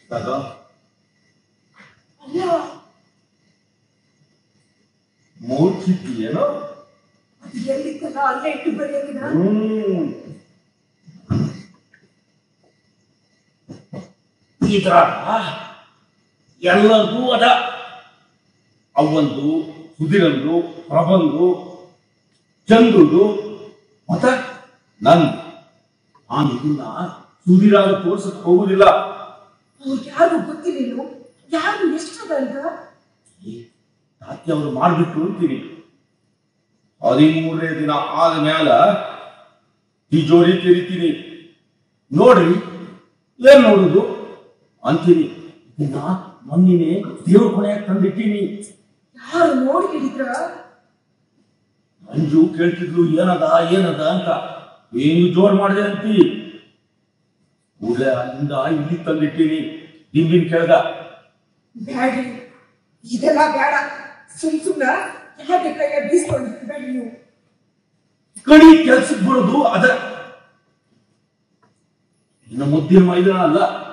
ತಗೋ ಅಲ್ಲ ಮೂರ್ಛಿದ್ದೀಯೇನೋ ಅದು ಎಲ್ಲಿತ್ತಲ್ಲ ಅಲ್ಲೇ ಇಟ್ಟು ಬರೆಯೋಕಿನ ಹ್ಮ್ ಇದ್ರ ಎಲ್ಲದೂ ಅದ ಅವಂದು ಸುಧಿರಂದು ಪ್ರಬಂದು ಚಂದ್ರುದು ಮತ್ತ ನಂದು ನಾನು ಇದನ್ನ ಸುಧಿರಾಗ ತೋರ್ಸಕ್ ಹೋಗುದಿಲ್ಲ ಅವ್ರಿಗೆ ಯಾರು ಗೊತ್ತಿಲ್ಲ ಯಾರು ಎಷ್ಟದ ಅಂತ ತಾತ್ಯ ಅವರು ಮಾಡ್ಬಿಟ್ಟು ಅಂತೀನಿ ಹದಿಮೂರನೇ ದಿನ ಆದ ಮ್ಯಾಲ ತಿಜೋರಿ ತೆರಿತೀನಿ ನೋಡ್ರಿ ಏನ್ ನೋಡುದು ಅಂತೀನಿ ಇದನ್ನ ಮೊನ್ನಿನೇ ದೇವ್ರ ಕೊನೆಯಾಗ ತಂದಿಟ್ಟೀನಿ ಯಾರು ನೋಡಿ ಹಿಡಿದ್ರ ಮಂಜು ಕೇಳ್ತಿದ್ಲು ಏನದ ಏನದ ಅಂತ ಏನು ಜೋರ್ ಮಾಡಿದೆ ಅಂತಿ ಕೂಡಲೇ ಅಲ್ಲಿಂದ ಇಲ್ಲಿ ತಂದಿಟ್ಟೀನಿ ದಿಂಬಿನ ಕೆಳಗ ಬ್ಯಾಡ್ರಿ ಇದೆಲ್ಲ ಬೇಡ ಸುಮ್ ಸುಮ್ನ ಯಾಕೆ ಕೈಯ ಬೀಸ್ಕೊಂಡು ಬೇಡ ನೀವು ಕಡಿ ಕೆಲ್ಸಕ್ಕೆ ಬರೋದು ಅದ ಇನ್ನು ಮುದ್ದಿನ ಮೈದಾನ ಅಲ್ಲ